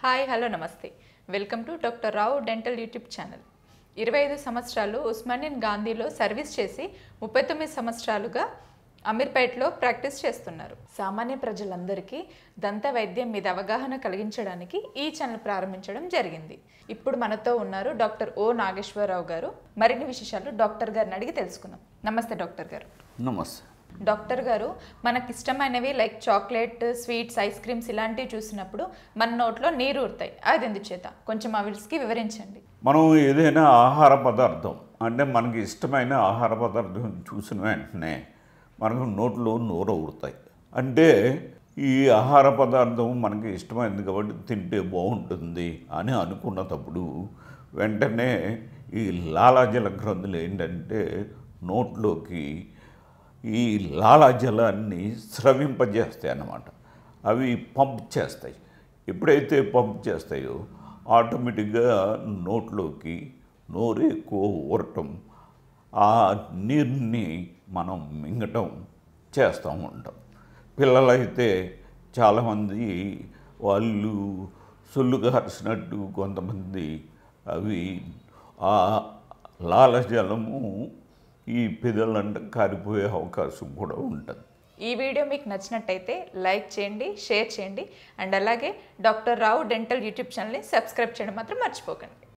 hi hello నమస్తే welcome to doctor Rao dental YouTube channel ఇరవై ఐదు సంవత్సరాలు ఉస్మానియన్ గాంధీలో సర్వీస్ చేసి ముప్పై తొమ్మిది సంవత్సరాలుగా అమీర్పేట్లో ప్రాక్టీస్ చేస్తున్నారు సామాన్య ప్రజలందరికీ దంత వైద్యం మీద అవగాహన కలిగించడానికి ఈ ఛానల్ ప్రారంభించడం జరిగింది ఇప్పుడు మనతో ఉన్నారు డాక్టర్ ఓ నాగేశ్వరరావు గారు మరిన్ని విశేషాలు డాక్టర్ గారిని అడిగి తెలుసుకుందాం నమస్తే డాక్టర్ గారు నమస్తే డాక్టర్ గారు మనకి ఇష్టమైనవి like chocolate sweets ice creams ఇలాంటివి చూసినప్పుడు మన నోట్లో నీరు ఊరుతాయి అది ఎందుచేత కొంచెం ఆ విల్స్కి వివరించండి మనం ఏదైనా ఆహార పదార్థం అంటే మనకి ఇష్టమైన ఆహార పదార్థం చూసిన వెంటనే మనకు నోట్లో నోరు ఊరుతాయి అంటే ఈ ఆహార పదార్థం మనకి ఇష్టమైనది కాబట్టి తింటే బాగుంటుంది అని అనుకున్నప్పుడు వెంటనే ఈ లాలాజల గ్రంథులు ఏంటంటే నోట్లోకి ఈ లాలాజలాన్ని స్రవింపజేస్తాయి అన్నమాట అవి పంప్ చేస్తాయి ఎప్పుడైతే పంప్ చేస్తాయో ఆటోమేటిక్గా నోట్లోకి నోరు ఎక్కువ ఊరటం ఆ నీరుని మనం మింగటం చేస్తూ ఉంటాం పిల్లలైతే చాలామంది వాళ్ళు సొల్లు కార్చినట్టు కొంతమంది అవి ఆ లాలజలము ఈ పెదలంట కారిపోయే అవకాశం కూడా ఉంటుంది ఈ వీడియో మీకు నచ్చినట్టయితే లైక్ చేయండి షేర్ చేయండి అండ్ అలాగే డాక్టర్ రావు డెంటల్ యూట్యూబ్ ఛానల్ని సబ్స్క్రైబ్ చేయడం మాత్రం మర్చిపోకండి